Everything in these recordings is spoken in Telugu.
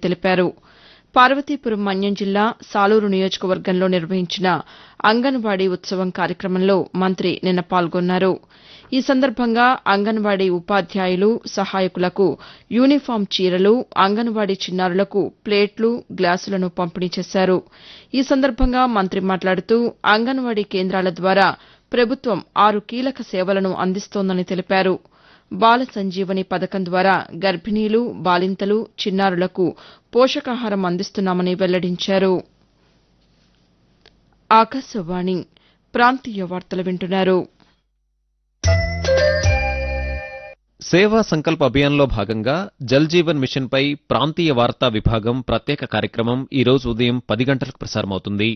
తెలిపారు పార్వతీపురం మన్యం జిల్లా సాలూరు నియోజకవర్గంలో నిర్వహించిన అంగన్వాడీ ఉత్సవం కార్యక్రమంలో మంత్రి నిన్న పాల్గొన్నారు ఈ సందర్భంగా అంగన్వాడీ ఉపాధ్యాయులు సహాయకులకు యూనిఫాం చీరలు అంగన్వాడీ చిన్నారులకు ప్లేట్లు గ్లాసులను పంపిణీ చేశారు ఈ సందర్భంగా మంత్రి మాట్లాడుతూ అంగన్వాడీ కేంద్రాల ద్వారా ప్రభుత్వం ఆరు కీలక సేవలను అందిస్తోందని తెలిపారు బాల సంజీవని పథకం ద్వారా గర్భిణీలు బాలింతలు చిన్నారులకు పోషకాహారం అందిస్తున్నామని వెల్లడించారు ఆకాశవాణి ప్రాంతీయ వార్తలు వింటున్నారు సేవా సంకల్ప్ అభియాన్లో భాగంగా జల్ జీవన్ మిషన్ పై ప్రాంతీయ వార్తా విభాగం ప్రత్యేక కార్యక్రమం ఈ రోజు ఉదయం పది గంటలకు ప్రసారమవుతుంది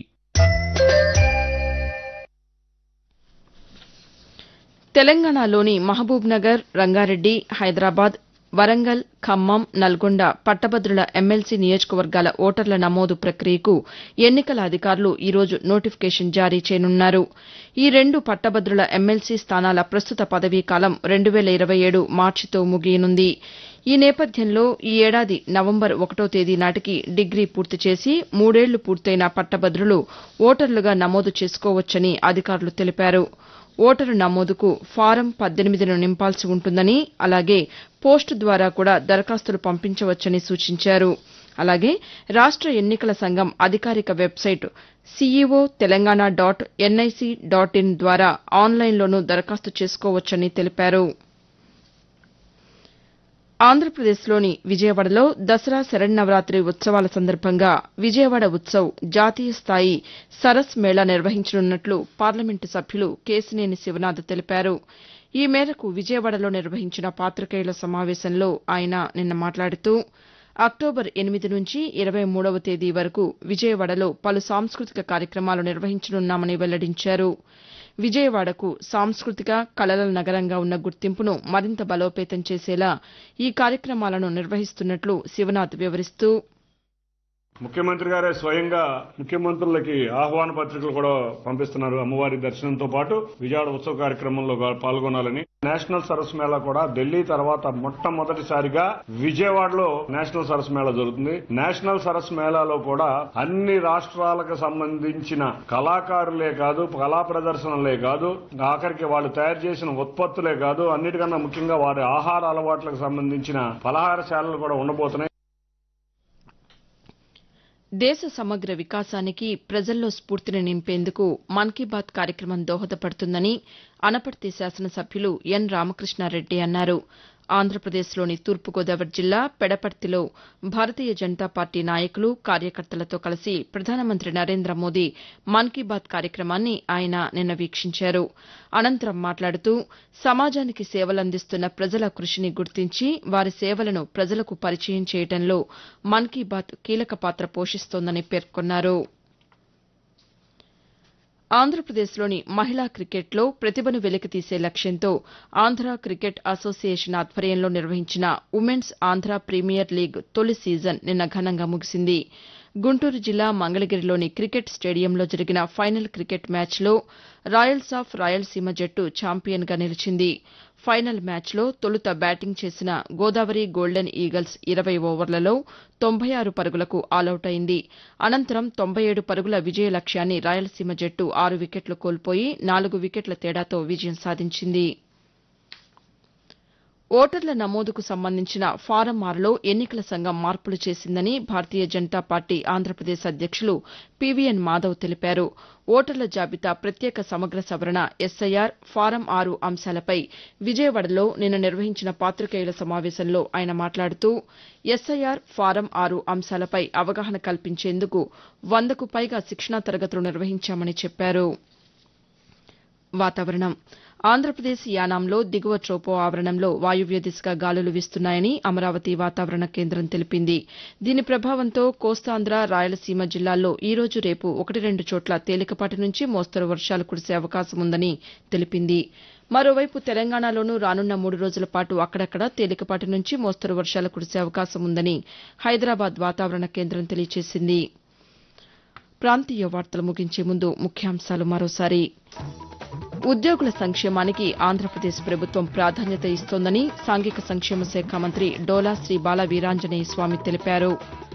తెలంగాణలోని మహబూబ్నగర్ రంగారెడ్డి హైదరాబాద్ వరంగల్ ఖమ్మం నల్గొండ పట్టభద్రుల ఎమ్మెల్సీ నియోజకవర్గాల ఓటర్ల నమోదు ప్రక్రియకు ఎన్నికల అధికారులు ఈ రోజు నోటిఫికేషన్ జారీ చేయనున్నారు ఈ రెండు పట్టభద్రుల ఎమ్మెల్సీ స్థానాల ప్రస్తుత పదవీకాలం రెండు వేల ఇరవై ఏడు మార్చితో ముగియనుంది ఈ నేపథ్యంలో ఈ ఏడాది నవంబర్ ఒకటో తేదీ నాటికి డిగ్రీ పూర్తి చేసి మూడేళ్లు పూర్తయిన పట్టభద్రులు ఓటర్లుగా నమోదు చేసుకోవచ్చని అధికారులు తెలిపారు ఓటరు నమోదుకు ఫారం పద్దెనిమిదిను నింపాల్సి ఉంటుందని అలాగే పోస్టు ద్వారా కూడా దరఖాస్తులు పంపించవచ్చని సూచించారు అలాగే రాష్ట ఎన్నికల సంఘం అధికారిక website CEO Telangana dot NIC dot in ద్వారా ఆన్లైన్లోనూ దరఖాస్తు చేసుకోవచ్చని తెలిపారు ఆంధ్రప్రదేశ్లోని విజయవాడలో దసరా శరన్నవరాత్రి ఉత్సవాల సందర్భంగా విజయవాడ ఉత్సవ్ జాతీయ స్థాయి సరస్ మేళా నిర్వహించనున్నట్లు పార్లమెంటు సభ్యులు కేశినేని శివనాథ్ తెలిపారు ఈ మేరకు విజయవాడలో నిర్వహించిన పాతికేయుల సమావేశంలో ఆయన నిన్న మాట్లాడుతూ అక్టోబర్ ఎనిమిది నుంచి ఇరవై మూడవ తేదీ వరకు విజయవాడలో పలు సాంస్కృతిక కార్యక్రమాలు నిర్వహించనున్నామని వెల్లడించారు విజయవాడకు సాంస్కృతిక కళల నగరంగా ఉన్న గుర్తింపును మరింత బలోపేతం చేసేలా ఈ కార్యక్రమాలను నిర్వహిస్తున్నట్లు శివనాథ్ వివరిస్తూ ముఖ్యమంత్రి గారే స్వయంగా ముఖ్యమంత్రులకి ఆహ్వాన పత్రికలు కూడా పంపిస్తున్నారు అమ్మవారి దర్శనంతో పాటు విజయవాడ ఉత్సవ కార్యక్రమంలో పాల్గొనాలని నేషనల్ సరస్ మేళా కూడా ఢిల్లీ తర్వాత మొట్టమొదటిసారిగా విజయవాడలో నేషనల్ సరస్ మేళా జరుగుతుంది నేషనల్ సరస్ మేళాలో కూడా అన్ని రాష్ట్రాలకు సంబంధించిన కళాకారులే కాదు కళా ప్రదర్శనలే కాదు ఆఖరికి వాళ్ళు తయారు చేసిన ఉత్పత్తులే కాదు అన్నిటికన్నా ముఖ్యంగా వారి ఆహార అలవాట్లకు సంబంధించిన పలహారశాలలు కూడా ఉండబోతున్నాయి దేశ సమగ్ర వికాసానికి ప్రజల్లో స్ఫూర్తిని నింపేందుకు మన్ కీ బాత్ కార్యక్రమం దోహదపడుతుందని అనపర్తి శాసనసభ్యులు ఎన్ రామకృష్ణారెడ్డి అన్నారు ఆంధ్రప్రదేశ్లోని తూర్పుగోదావరి జిల్లా పెడపర్తిలో భారతీయ జనతా పార్టీ నాయకులు కార్యకర్తలతో కలిసి ప్రధానమంత్రి నరేంద్ర మోదీ మన్ కీ బాత్ కార్యక్రమాన్ని ఆయన నిన్న వీక్షించారు అనంతరం మాట్లాడుతూ సమాజానికి సేవలందిస్తున్న ప్రజల కృషిని గుర్తించి వారి సేవలను ప్రజలకు పరిచయం చేయడంలో మన్ కీ బాత్ కీలక పాత్ర పోషిస్తోందని పేర్కొన్నారు ఆంధ్రప్రదేశ్లోని మహిళా క్రికెట్లో ప్రతిభను వెలికితీసే లక్ష్యంతో ఆంధ్ర క్రికెట్ అసోసియేషన్ ఆధ్వర్యంలో నిర్వహించిన ఉమెన్స్ ఆంధ్ర ప్రీమియర్ లీగ్ తొలి సీజన్ నిన్న ఘనంగా ముగిసింది గుంటూరు జిల్లా మంగళగిరిలోని క్రికెట్ స్టేడియంలో జరిగిన ఫైనల్ క్రికెట్ మ్యాచ్లో రాయల్స్ ఆఫ్ రాయలసీమ జట్టు ఛాంపియన్గా నిలిచింది ఫైనల్ మ్యాచ్లో తొలుత బ్యాటింగ్ చేసిన గోదావరి గోల్డెన్ ఈగల్స్ ఇరవై ఓవర్లలో తొంభై ఆరు పరుగులకు ఆలౌట్ అయింది అనంతరం తొంభై ఏడు పరుగుల విజయ లక్ష్యాన్ని రాయలసీమ జట్టు ఆరు వికెట్లు కోల్పోయి నాలుగు వికెట్ల తేడాతో విజయం సాధించింది ఓటర్ల నమోదుకు సంబంధించిన ఫారం ఆరులో ఎన్నికల సంఘం మార్పులు చేసిందని భారతీయ జనతా పార్టీ ఆంధ్రప్రదేశ్ అధ్యక్షులు పీవీఎన్ మాధవ్ తెలిపారు ఓటర్ల జాబితా ప్రత్యేక సమగ్ర సవరణ ఎస్ఐఆర్ ఫారం ఆరు అంశాలపై విజయవాడలో నిన్న నిర్వహించిన పాతికేయుల సమావేశంలో ఆయన మాట్లాడుతూ ఎస్ఐఆర్ ఫారం ఆరు అంశాలపై అవగాహన కల్పించేందుకు వందకు పైగా శిక్షణా తరగతులు నిర్వహించామని చెప్పారు వాతావరణం ఆంధ్రప్రదేశ్ యానాంలో దిగువ ట్రోపో ఆవరణంలో వాయువ్య దిశగా గాలులు వీస్తున్నాయని అమరావతి వాతావరణ కేంద్రం తెలిపింది దీని ప్రభావంతో కోస్తాంధ్ర రాయలసీమ జిల్లాల్లో ఈ రోజు రేపు ఒకటి రెండు చోట్ల తేలికపాటి నుంచి మోస్తరు వర్షాలు కురిసే అవకాశం ఉందని తెలిపింది మరోవైపు తెలంగాణలోనూ రానున్న మూడు రోజుల పాటు అక్కడక్కడ తేలికపాటి నుంచి మోస్తరు వర్షాలు కురిసే అవకాశం ఉందని హైదరాబాద్ వాతావరణ కేంద్రం తెలియజేసింది ప్రాంతీయ వార్తలు ముగించే ముందు ముఖ్యాంశాలు మరోసారి ఉద్యోగుల సంక్షేమానికి ఆంధ్రప్రదేశ్ ప్రభుత్వం ప్రాధాన్యత ఇస్తోందని సాంఘిక సంక్షేమ శాఖ మంత్రి డోలా శ్రీ బాల వీరాంజనేయ స్వామి తెలిపారు